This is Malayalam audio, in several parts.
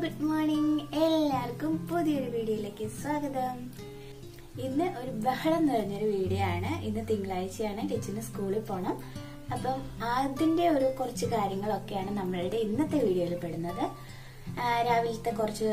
ഗുഡ് മോർണിംഗ് എല്ലാവർക്കും പുതിയൊരു വീഡിയോയിലേക്ക് സ്വാഗതം ഇന്ന് ഒരു ബഹളം നിറഞ്ഞൊരു വീഡിയോ ആണ് ഇന്ന് തിങ്കളാഴ്ചയാണ് ലിച്ചിന് സ്കൂളിൽ പോകണം അപ്പം അതിന്റെ ഒരു കുറച്ച് കാര്യങ്ങളൊക്കെയാണ് നമ്മളുടെ ഇന്നത്തെ വീഡിയോയിൽ പെടുന്നത് ആ, രാവിലത്തെ കുറച്ച്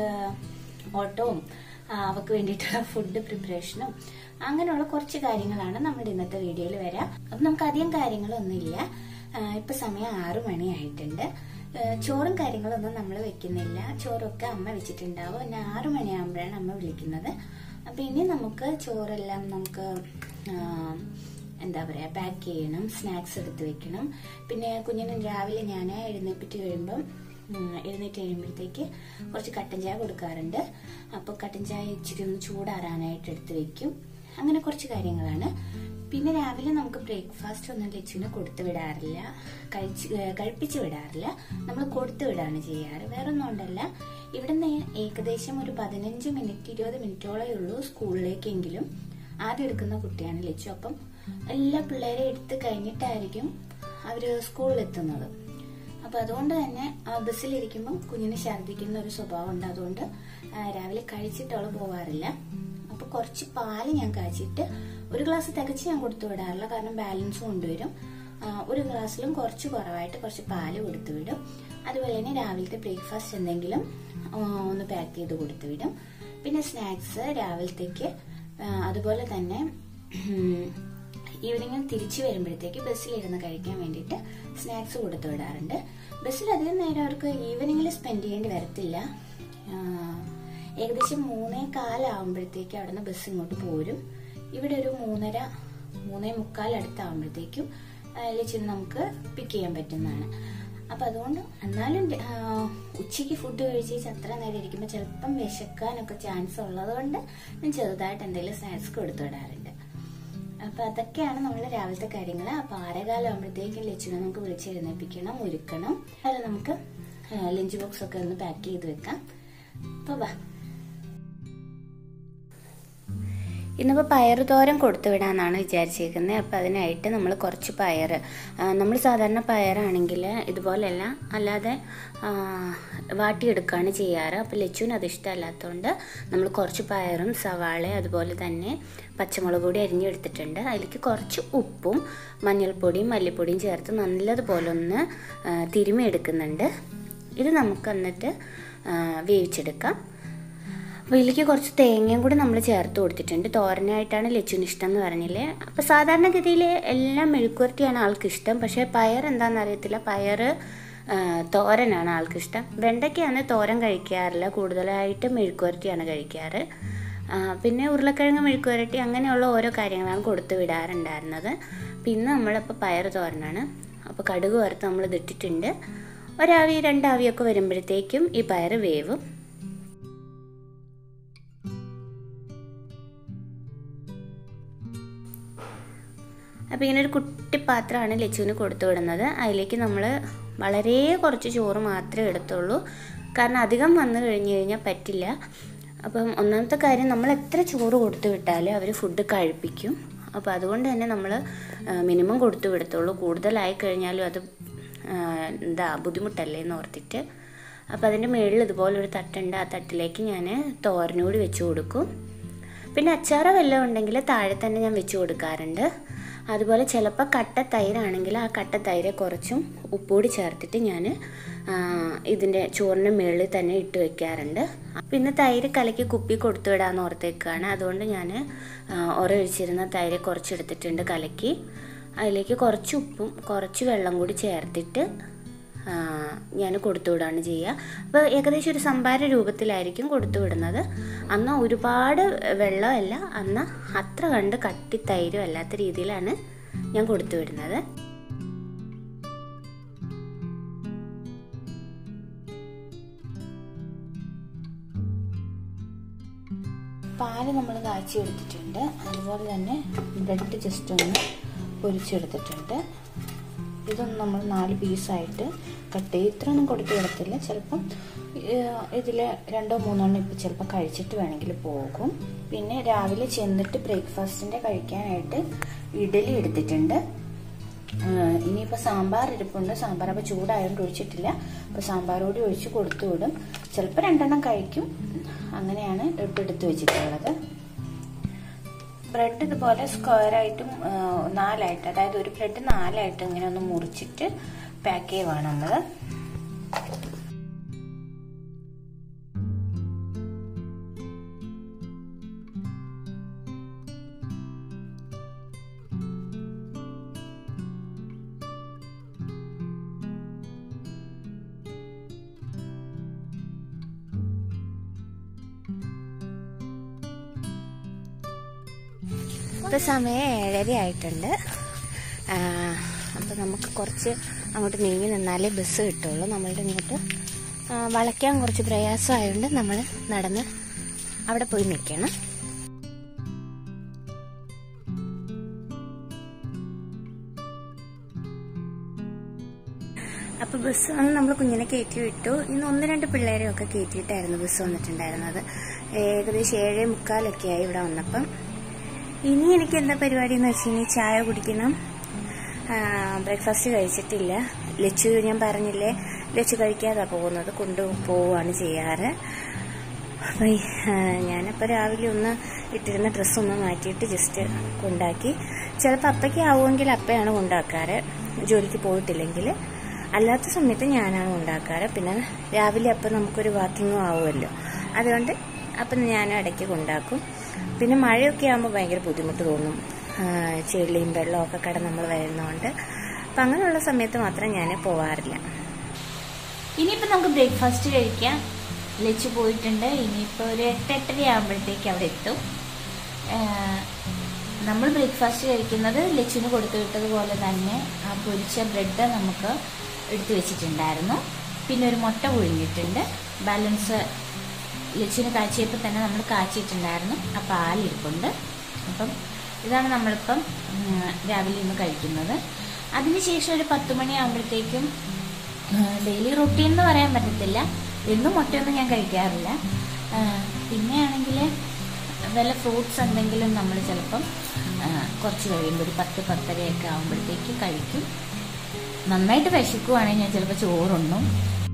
ഓട്ടവും ആ, അവക്ക് വേണ്ടിയിട്ടുള്ള ഫുഡ് പ്രിപ്പറേഷനും അങ്ങനെയുള്ള കുറച്ച് കാര്യങ്ങളാണ് നമ്മുടെ ഇന്നത്തെ വീഡിയോയിൽ വരാം അപ്പം നമുക്ക് അധികം കാര്യങ്ങളൊന്നുമില്ല ആ, ഇപ്പൊ സമയം ആറു മണിയായിട്ടുണ്ട് ആ, ചോറും കാര്യങ്ങളൊന്നും നമ്മൾ വെക്കുന്നില്ല ചോറൊക്കെ അമ്മ വെച്ചിട്ടുണ്ടാവും പിന്നെ ആറു മണിയാകുമ്പോഴാണ് അമ്മ വിളിക്കുന്നത് അപ്പൊ ഇനി നമുക്ക് ചോറെല്ലാം നമുക്ക് ആ, എന്താ പറയാ പാക്ക് ചെയ്യണം സ്നാക്സ് എടുത്ത് വെക്കണം പിന്നെ കുഞ്ഞിന് രാവിലെ ഞാൻ എഴുന്നേപ്പിട്ട് കഴിയുമ്പം ഉം, എഴുന്നേറ്റ് കഴിയുമ്പോഴത്തേക്ക് കുറച്ച് കട്ടൻ ചായ കൊടുക്കാറുണ്ട് അപ്പോൾ കട്ടൻ ചായ ഇച്ചിരി ഒന്ന് ചൂടാറാനായിട്ട് എടുത്ത് വെക്കും അങ്ങനെ കുറച്ച് കാര്യങ്ങളാണ് പിന്നെ രാവിലെ നമുക്ക് ബ്രേക്ക്ഫാസ്റ്റ് ഒന്നും ലച്ചുവിന് കൊടുത്തു വിടാറില്ല കഴിച്ച് ഏ, കഴിപ്പിച്ച് വിടാറില്ല നമ്മൾ കൊടുത്തു വിടാണ് ചെയ്യാറ് വേറെ ഒന്നും കൊണ്ടല്ല ഇവിടുന്ന് ഏകദേശം ഒരു പതിനഞ്ച് മിനിറ്റ് ഇരുപത് മിനിറ്റോളേ ഉള്ളൂ സ്കൂളിലേക്കെങ്കിലും ആദ്യം എടുക്കുന്ന കുട്ടിയാണ് ലച്ചു അപ്പം എല്ലാ പിള്ളേരെ എടുത്ത് കഴിഞ്ഞിട്ടായിരിക്കും അവര് സ്കൂളിൽ എത്തുന്നത് അപ്പൊ അതുകൊണ്ട് തന്നെ ആ, ബസ്സിലിരിക്കുമ്പം കുഞ്ഞിന് ഛർദ്ദിക്കുന്ന ഒരു സ്വഭാവം ഉണ്ട് അതുകൊണ്ട് ആ, രാവിലെ കഴിച്ചിട്ട് അവള് പോവാറില്ല അപ്പൊ കുറച്ച് പാല് ഞാൻ കാച്ചിട്ട് ഒരു ഗ്ലാസ് തികച്ച് ഞാൻ കൊടുത്തു വിടാറില്ല കാരണം ബാലൻസ് കൊണ്ടുവരും ആ, ഒരു ഗ്ലാസ്സിലും കുറച്ച് കുറവായിട്ട് കുറച്ച് പാല് കൊടുത്തു വിടും അതുപോലെ തന്നെ രാവിലത്തെ ബ്രേക്ക്ഫാസ്റ്റ് എന്തെങ്കിലും ആ, ഒന്ന് പാക്ക് ചെയ്ത് കൊടുത്തു വിടും പിന്നെ സ്നാക്സ് രാവിലത്തേക്ക് ആ, അതുപോലെ തന്നെ ഉം, ഈവനിങ്ങിൽ തിരിച്ചു വരുമ്പോഴത്തേക്ക് ബസ്സിലിരുന്ന് കഴിക്കാൻ വേണ്ടിയിട്ട് സ്നാക്സ് കൊടുത്തു വിടാറുണ്ട് ബസ്സിൽ അധികം നേരം അവർക്ക് ഈവനിങ്ങിൽ സ്പെൻഡ് ചെയ്യേണ്ടി വരത്തില്ല ആ, ഏകദേശം മൂന്നേ കാലാവുമ്പോഴത്തേക്ക് അവിടുന്ന് ബസ് ഇങ്ങോട്ട് പോരും ഇവിടെ ഒരു മൂന്നര മൂന്നേ മുക്കാൽ അടുത്താവുമ്പോഴത്തേക്കും ലച്ചിന് നമുക്ക് പിക്ക് ചെയ്യാൻ പറ്റുന്നതാണ് അപ്പൊ അതുകൊണ്ട് എന്നാലും ആ, ഉച്ചയ്ക്ക് ഫുഡ് കഴിച്ച് അത്ര നേരം ഇരിക്കുമ്പോൾ ചിലപ്പം വിശക്കാനൊക്കെ ചാൻസ് ഉള്ളത് കൊണ്ട് ഞാൻ ചെറുതായിട്ട് എന്തെങ്കിലും സ്നാക്സ് കൊടുത്തു വിടാറുണ്ട് അപ്പൊ അതൊക്കെയാണ് നമ്മുടെ രാവിലത്തെ കാര്യങ്ങൾ അപ്പൊ ആറേകാലം ആകുമ്പോഴത്തേക്കും ലച്ചുനെ നമുക്ക് വിളിച്ചെഴുന്നേപ്പിക്കണം ഒരുക്കണം അത് നമുക്ക് ലഞ്ച് ബോക്സ് ഒക്കെ ഒന്ന് പാക്ക് ചെയ്ത് വെക്കാം അപ്പൊ വാ ഇന്നിപ്പോൾ പയർ തോരൻ കൊടുത്തു വിടാമെന്നാണ് വിചാരിച്ചിരിക്കുന്നത് അപ്പോൾ അതിനായിട്ട് നമ്മൾ കുറച്ച് പയർ നമ്മൾ സാധാരണ പയറാണെങ്കിൽ ഇതുപോലെയല്ല അല്ലാതെ ആ, വാട്ടിയെടുക്കുകയാണ് ചെയ്യാറ് അപ്പോൾ ലച്ചുവിന് അത് ഇഷ്ടമല്ലാത്തതുകൊണ്ട് നമ്മൾ കുറച്ച് പയറും സവാള അതുപോലെ തന്നെ പച്ചമുളക് കൂടി അരിഞ്ഞെടുത്തിട്ടുണ്ട് അതിലേക്ക് കുറച്ച് ഉപ്പും മഞ്ഞൾപ്പൊടിയും മല്ലിപ്പൊടിയും ചേർത്ത് നല്ലതുപോലെ ഒന്ന് ആ, തിരുമ്മി എടുക്കുന്നുണ്ട് ഇത് നമുക്ക് എന്നിട്ട് ആ, വേവിച്ചെടുക്കാം അപ്പോൾ ഇതിലേക്ക് കുറച്ച് തേങ്ങയും കൂടി നമ്മൾ ചേർത്ത് കൊടുത്തിട്ടുണ്ട് തോരനായിട്ടാണ് ലച്ചുവിന് ഇഷ്ടം എന്ന് പറഞ്ഞില്ലേ അപ്പോൾ സാധാരണഗതിയിൽ എല്ലാം മെഴുക്കുവരട്ടിയാണ് ആൾക്ക് ഇഷ്ടം പക്ഷേ പയർ എന്താണെന്ന് അറിയത്തില്ല പയർ ആ, തോരനാണ് ആൾക്ക് ഇഷ്ടം വെണ്ടയ്ക്കാണ് തോരൻ കഴിക്കാറില്ല കൂടുതലായിട്ട് മെഴുക്കുവരട്ടിയാണ് കഴിക്കാറ് ആ, പിന്നെ ഉരുളക്കിഴങ്ങ് മെഴുക്കുവരട്ടി അങ്ങനെയുള്ള ഓരോ കാര്യങ്ങളാണ് കൊടുത്തു വിടാറുണ്ടായിരുന്നത് പിന്നെ നമ്മളിപ്പോൾ പയർ തോരനാണ് അപ്പോൾ കടുക് വറുത്ത് നമ്മൾ ഇതിട്ടിട്ടുണ്ട് ഒരാവി രണ്ടാവിയൊക്കെ വരുമ്പോഴത്തേക്കും ഈ പയർ വേവും അപ്പോൾ ഇങ്ങനെ ഒരു കുട്ടി പാത്രമാണ് ലച്ചുവിന് കൊടുത്തു വിടുന്നത് അതിലേക്ക് നമ്മൾ വളരെ കുറച്ച് ചോറ് മാത്രമേ എടുത്തുള്ളൂ കാരണം അധികം വന്നു കഴിഞ്ഞ് കഴിഞ്ഞാൽ പറ്റില്ല അപ്പം ഒന്നാമത്തെ കാര്യം നമ്മൾ എത്ര ചോറ് കൊടുത്തു വിട്ടാലും അവർ ഫുഡ് കഴിപ്പിക്കും അപ്പോൾ അതുകൊണ്ട് തന്നെ നമ്മൾ മിനിമം കൊടുത്തു വിടത്തുള്ളൂ കൂടുതലായി കഴിഞ്ഞാലും അത് ആ, എന്താ ബുദ്ധിമുട്ടല്ലേ എന്ന് ഓർത്തിട്ട് അപ്പോൾ അതിൻ്റെ മുകളിൽ ഇതുപോലെ ഒരു തട്ടുണ്ട് ആ തട്ടിലേക്ക് ഞാൻ തോരനൂടി വെച്ച് കൊടുക്കും പിന്നെ അച്ചാറ് വല്ലതും ഉണ്ടെങ്കിൽ താഴെ തന്നെ ഞാൻ വെച്ച് കൊടുക്കാറുണ്ട് അതുപോലെ ചിലപ്പോൾ കട്ട തൈരാണെങ്കിൽ ആ കട്ട തൈര് കുറച്ചും ഉപ്പുകൂടി ചേർത്തിട്ട് ഞാൻ ഇതിൻ്റെ ചോറിൻ്റെ മുകളിൽ തന്നെ ഇട്ട് വെക്കാറുണ്ട് പിന്നെ തൈര് കലക്കി കുപ്പി കൊടുത്തു വിടാമെന്ന് ഓർത്തേക്കാണ് അതുകൊണ്ട് ഞാൻ ഉറയൊഴിച്ചിരുന്ന തൈര് കുറച്ചെടുത്തിട്ടുണ്ട് കലക്കി അതിലേക്ക് കുറച്ച് ഉപ്പും കുറച്ച് വെള്ളം കൂടി ചേർത്തിട്ട് ഞാൻ കൊടുത്തു വിടുകയാണ് ചെയ്യുക അപ്പോൾ ഏകദേശം ഒരു സംഭാര രൂപത്തിലായിരിക്കും കൊടുത്തു വിടുന്നത് അന്ന് ഒരുപാട് വെള്ളമല്ല അന്ന് അത്ര കണ്ട് കട്ടി തൈരും അല്ലാത്ത രീതിയിലാണ് ഞാൻ കൊടുത്തു വിടുന്നത് പാല് നമ്മൾ കാച്ചി എടുത്തിട്ടുണ്ട് അതുപോലെ തന്നെ ബ്രെഡ് ജസ്റ്റ് ഒന്ന് പൊരിച്ചെടുത്തിട്ടുണ്ട് ഇതൊന്നും നമ്മൾ നാല് പീസായിട്ട് കട്ട് ചെയ്ത് ഇത്രയൊന്നും കൊടുത്തു വിടത്തില്ല ചിലപ്പം ഇതിൽ രണ്ടോ മൂന്നോ എണ്ണം ഇപ്പം ചിലപ്പോൾ കഴിച്ചിട്ട് വേണമെങ്കിൽ പോകും പിന്നെ രാവിലെ ചെന്നിട്ട് ബ്രേക്ക്ഫാസ്റ്റിൻ്റെ കഴിക്കാനായിട്ട് ഇഡലി എടുത്തിട്ടുണ്ട് ഇനിയിപ്പോൾ സാമ്പാർ ഇരിപ്പുണ്ട് സാമ്പാർ അപ്പോൾ ചൂടായതുകൊണ്ട് ഒഴിച്ചിട്ടില്ല അപ്പോൾ സാമ്പാർ കൂടി ഒഴിച്ച് കൊടുത്തു വിടും ചിലപ്പോൾ രണ്ടെണ്ണം കഴിക്കും അങ്ങനെയാണ് ഇട്ടെടുത്ത് വെച്ചിട്ടുള്ളത് ബ്രെഡ് ഇതുപോലെ സ്ക്വയറായിട്ടും നാലായിട്ട് അതായത് ഒരു ബ്രെഡ് നാലായിട്ട് ഇങ്ങനെ ഒന്ന് മുറിച്ചിട്ട് പാക്ക് ചെയ്യുവാണ് നമ്മൾ ഇപ്പം സമയം ഏഴര ആയിട്ടുണ്ട് അപ്പം നമുക്ക് കുറച്ച് അങ്ങോട്ട് നീങ്ങി നിന്നാലേ ബസ് കിട്ടുള്ളൂ നമ്മളുടെ ഇങ്ങോട്ട് ആ, വളയ്ക്കാൻ കുറച്ച് പ്രയാസമായതുകൊണ്ട് നമ്മൾ നടന്ന് അവിടെ പോയി നിൽക്കണം അപ്പോൾ ബസ് വന്ന് നമ്മൾ കുഞ്ഞിനെ കയറ്റി വിട്ടു ഇന്ന് ഒന്ന് രണ്ട് പിള്ളേരെയൊക്കെ കയറ്റിയിട്ടായിരുന്നു ബസ് വന്നിട്ടുണ്ടായിരുന്നത് ഏകദേശം ഏഴേ മുക്കാലൊക്കെ ആയി ഇവിടെ വന്നപ്പം ഇനി എനിക്ക് എന്താ പരിപാടി എന്ന് വെച്ച് കഴിഞ്ഞാൽ ചായ കുടിക്കണം ബ്രേക്ക്ഫാസ്റ്റ് കഴിച്ചിട്ടില്ല ലച്ചു ഞാൻ പറഞ്ഞില്ലേ ലച്ചു കഴിക്കാതെ പോകുന്നത് കൊണ്ടു പോവുകയാണ് ചെയ്യാറ് അപ്പം ഞാനപ്പോൾ രാവിലെ ഒന്ന് ഇട്ടിരുന്ന ഡ്രസ്സ് ഒന്ന് മാറ്റിയിട്ട് ജസ്റ്റ് കൊണ്ടാക്കി ചിലപ്പോൾ അപ്പയ്ക്ക് ആവുമെങ്കിൽ അപ്പയാണ് കൊണ്ടാക്കാറ് ജോലിക്ക് പോയിട്ടില്ലെങ്കിൽ അല്ലാത്ത സമയത്ത് ഞാനാണ് ഉണ്ടാക്കാറ് പിന്നെ രാവിലെ അപ്പം നമുക്കൊരു വാക്കിങ്ങും ആവുമല്ലോ അതുകൊണ്ട് അപ്പം ഞാനും ഇടയ്ക്ക് കൊണ്ടാക്കും പിന്നെ മഴയൊക്കെ ആകുമ്പോൾ ഭയങ്കര ബുദ്ധിമുട്ട് തോന്നും ആ, ചെളിയും വെള്ളമൊക്കെ കടന്ന് നമ്മൾ വരുന്നതുകൊണ്ട് അപ്പം അങ്ങനെയുള്ള സമയത്ത് മാത്രം ഞാൻ പോവാറില്ല ഇനിയിപ്പോൾ നമുക്ക് ബ്രേക്ക്ഫാസ്റ്റ് കഴിക്കാം ലച്ച് പോയിട്ടുണ്ട് ഇനിയിപ്പോൾ ഒരു എട്ട് എട്ടര ആകുമ്പോഴത്തേക്ക് അവിടെ എത്തും ആ, നമ്മൾ ബ്രേക്ക്ഫാസ്റ്റ് കഴിക്കുന്നത് ലച്ചിന് കൊടുത്തു വിട്ടതുപോലെ തന്നെ ആ പൊരിച്ച ബ്രെഡ് നമുക്ക് എടുത്തു വെച്ചിട്ടുണ്ടായിരുന്നു പിന്നെ ഒരു മുട്ട പുഴുങ്ങിയിട്ടുണ്ട് ബാലൻസ് ലച്ചിന് കാച്ചിയപ്പോൾ തന്നെ നമ്മൾ കാച്ചിയിട്ടുണ്ടായിരുന്നു ആ പാലിരിപ്പുണ്ട് അപ്പം ഇതാണ് നമ്മളിപ്പം ഉം, രാവിലെ ഇന്ന് കഴിക്കുന്നത് അതിനുശേഷം ഒരു പത്ത് മണിയാകുമ്പോഴത്തേക്കും ഡെയിലി റൊട്ടീൻ എന്ന് പറയാൻ പറ്റത്തില്ല എന്നും മുട്ടയൊന്നും ഞാൻ കഴിക്കാറില്ല ആ, പിന്നെയാണെങ്കിൽ വല്ല ഫ്രൂട്ട്സ് എന്തെങ്കിലും നമ്മൾ ചിലപ്പം ആ, കുറച്ച് കഴിയുമ്പോൾ ഒരു പത്ത് പത്തരയൊക്കെ ആകുമ്പോഴത്തേക്ക് കഴിക്കും നന്നായിട്ട് വിശക്കുവാണെങ്കിൽ ഞാൻ ചിലപ്പോൾ ചോറുണ്ണും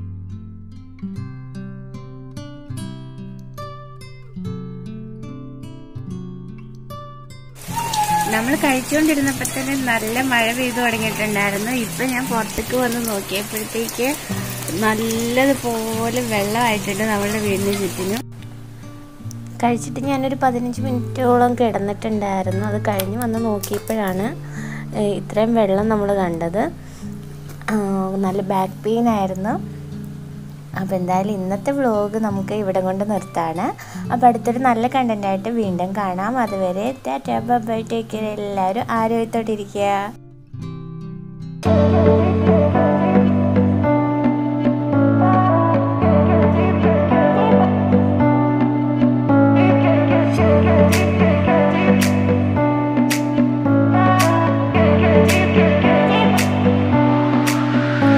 നമ്മൾ കഴിച്ചുകൊണ്ടിരുന്നപ്പോൾ തന്നെ നല്ല മഴ പെയ്തു തുടങ്ങിയിട്ടുണ്ടായിരുന്നു ഇപ്പൊ ഞാൻ പുറത്തേക്ക് വന്ന് നോക്കിയപ്പോഴത്തേക്ക് നല്ലതുപോലെ വെള്ളമായിട്ടുണ്ട് നമ്മളുടെ വീടിന് ചുറ്റിനും കഴിച്ചിട്ട് ഞാനൊരു പതിനഞ്ച് മിനിറ്റോളം കിടന്നിട്ടുണ്ടായിരുന്നു അത് കഴിഞ്ഞ് വന്ന് നോക്കിയപ്പോഴാണ് ഏഹ്, ഇത്രയും വെള്ളം നമ്മൾ കണ്ടത് ആ, നല്ല ബാക്ക് പെയിൻ ആയിരുന്നു അപ്പോൾ എന്തായാലും ഇന്നത്തെ വ്ലോഗ് നമുക്ക് ഇവിടെ കൊണ്ട് നിർത്താണ് അപ്പോൾ അടുത്തൊരു നല്ല കണ്ടന്റ് ആയിട്ട് വീണ്ടും കാണാം അതുവരെ ടാറ്റാ ബൈ ടേക്ക് കെയർ എല്ലാവരും ആരോഗ്യത്തോടെ ഇരിക്കുക